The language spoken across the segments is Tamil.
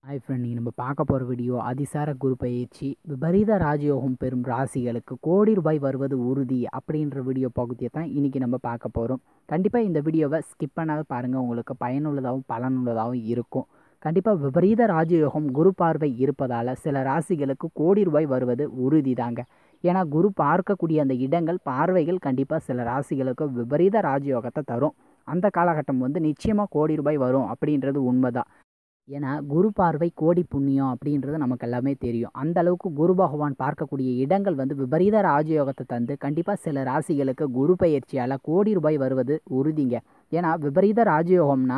ஹாய் ஃப்ரெண்ட் நீங்கள் நம்ம பார்க்க போகிற வீடியோ அதிசார குரு பயிற்சி விபரீத ராஜயோகம் பெறும் ராசிகளுக்கு கோடி ரூபாய் வருவது உறுதி அப்படின்ற வீடியோ பகுதியை தான் இன்றைக்கி நம்ம பார்க்க போகிறோம் கண்டிப்பாக இந்த வீடியோவை ஸ்கிப் பண்ணாத பாருங்கள் உங்களுக்கு பயனுள்ளதாகவும் பலனுள்ளதாகவும் இருக்கும் கண்டிப்பாக விபரீத ராஜயோகம் குரு பார்வை இருப்பதால் சில ராசிகளுக்கு கோடி ரூபாய் வருவது உறுதி தாங்க ஏன்னா குரு பார்க்கக்கூடிய அந்த இடங்கள் பார்வைகள் கண்டிப்பாக சில ராசிகளுக்கு விபரீத ராஜயோகத்தை தரும் அந்த காலகட்டம் வந்து நிச்சயமாக கோடி ரூபாய் வரும் அப்படின்றது உண்மைதான் ஏன்னா குரு பார்வை கோடி புண்ணியம் அப்படின்றது நமக்கு எல்லாமே தெரியும் அந்த அளவுக்கு குரு பகவான் பார்க்கக்கூடிய இடங்கள் வந்து விபரீத ராஜயோகத்தை தந்து கண்டிப்பாக சில ராசிகளுக்கு குரு பயிற்சியால் கோடி ரூபாய் வருவது உறுதிங்க ஏன்னா விபரீத ராஜயோகம்னா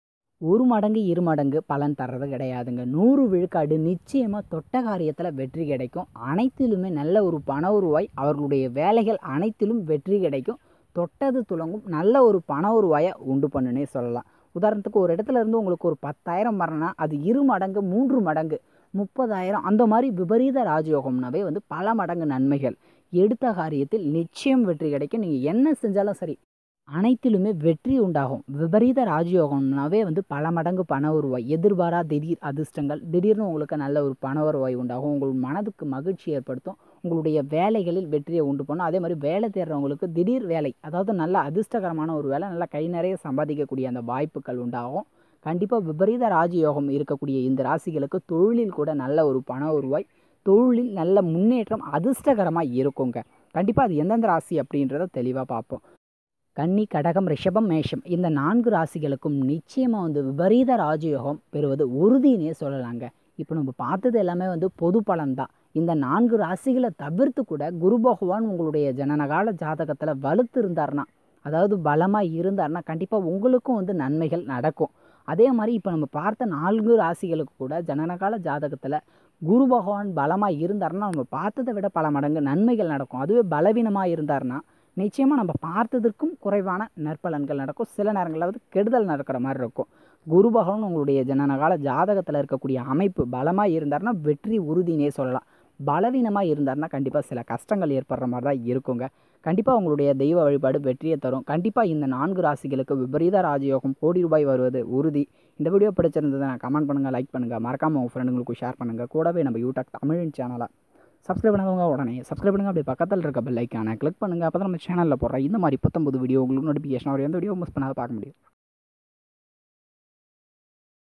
ஒரு மடங்கு இரு மடங்கு பலன் தர்றது கிடையாதுங்க நூறு விழுக்காடு நிச்சயமாக தொட்ட காரியத்தில் வெற்றி கிடைக்கும் அனைத்திலுமே நல்ல ஒரு பண உருவாய் அவர்களுடைய வேலைகள் அனைத்திலும் வெற்றி கிடைக்கும் தொட்டது துளங்கும் நல்ல ஒரு பண உருவாயை உண்டு பண்ணுன்னே சொல்லலாம் உதாரணத்துக்கு ஒரு இடத்துல இருந்து உங்களுக்கு ஒரு பத்தாயிரம் வரனா அது இரு மடங்கு மூன்று மடங்கு முப்பதாயிரம் அந்த மாதிரி விபரீத ராஜயோகம்னாவே வந்து பல மடங்கு நன்மைகள் எடுத்த காரியத்தில் நிச்சயம் வெற்றி கிடைக்கும் நீங்கள் என்ன செஞ்சாலும் சரி அனைத்திலுமே வெற்றி உண்டாகும் விபரீத ராஜயோகம்னாவே வந்து பல மடங்கு பண வருவாய் எதிர்பாரா திடீர் அதிர்ஷ்டங்கள் திடீர்னு உங்களுக்கு நல்ல ஒரு பண வருவாய் உண்டாகும் உங்கள் மனதுக்கு மகிழ்ச்சி ஏற்படுத்தும் உங்களுடைய வேலைகளில் வெற்றியை உண்டு பண்ணும் அதே மாதிரி வேலை தேடுறவங்களுக்கு திடீர் வேலை அதாவது நல்ல அதிர்ஷ்டகரமான ஒரு வேலை நல்லா கை நிறைய சம்பாதிக்கக்கூடிய அந்த வாய்ப்புகள் உண்டாகும் கண்டிப்பாக விபரீத ராஜயோகம் இருக்கக்கூடிய இந்த ராசிகளுக்கு தொழிலில் கூட நல்ல ஒரு பண வருவாய் தொழிலில் நல்ல முன்னேற்றம் அதிர்ஷ்டகரமாக இருக்குங்க கண்டிப்பாக அது எந்தெந்த ராசி அப்படின்றத தெளிவாக பார்ப்போம் கன்னி கடகம் ரிஷபம் மேஷம் இந்த நான்கு ராசிகளுக்கும் நிச்சயமாக வந்து விபரீத ராஜயோகம் பெறுவது உறுதினே சொல்லலாங்க இப்போ நம்ம பார்த்தது எல்லாமே வந்து பொது பலன் தான் இந்த நான்கு ராசிகளை தவிர்த்து கூட குரு பகவான் உங்களுடைய ஜனனகால ஜாதகத்தில் வலுத்து இருந்தார்னா அதாவது பலமாக இருந்தார்னா கண்டிப்பாக உங்களுக்கும் வந்து நன்மைகள் நடக்கும் அதே மாதிரி இப்போ நம்ம பார்த்த நான்கு ராசிகளுக்கு கூட ஜனனகால ஜாதகத்தில் குரு பகவான் பலமாக இருந்தார்னா நம்ம பார்த்ததை விட பல மடங்கு நன்மைகள் நடக்கும் அதுவே பலவீனமாக இருந்தார்னா நிச்சயமாக நம்ம பார்த்ததற்கும் குறைவான நற்பலன்கள் நடக்கும் சில நேரங்களில் வந்து கெடுதல் நடக்கிற மாதிரி இருக்கும் குரு பகவான் உங்களுடைய ஜனனகால ஜாதகத்தில் இருக்கக்கூடிய அமைப்பு பலமாக இருந்தார்னா வெற்றி உறுதினே சொல்லலாம் பலவீனமாக இருந்தார்னா கண்டிப்பாக சில கஷ்டங்கள் ஏற்படுற மாதிரி தான் இருக்குங்க கண்டிப்பாக உங்களுடைய தெய்வ வழிபாடு வெற்றியை தரும் கண்டிப்பாக இந்த நான்கு ராசிகளுக்கு விபரீத ராஜயோகம் கோடி ரூபாய் வருவது உறுதி இந்த வீடியோ பிடிச்சிருந்ததை நான் கமெண்ட் பண்ணுங்கள் லைக் பண்ணுங்கள் மறக்காமல் உங்கள் ஃப்ரெண்டுங்களுக்கு ஷேர் பண்ணுங்கள் கூடவே நம்ம யூடியூப் தமிழின் சேனலை சப்ஸ்கிரைப் பண்ணாதவங்க உடனே சப்ஸ்கிரைப் பண்ணுங்கள் அப்படி பக்கத்தில் இருக்க பெல் ஐக்கானை கிளிக் பண்ணுங்கள் அப்போ தான் நம்ம சேனலில் போடுற இந்த மாதிரி புத்தம்புது வீடியோ உங்களுக்கு நோட்டிஃபிகேஷன் வரும் எந்த வீடியோ மிஸ் பண்ணாத பார்க்க முடியும்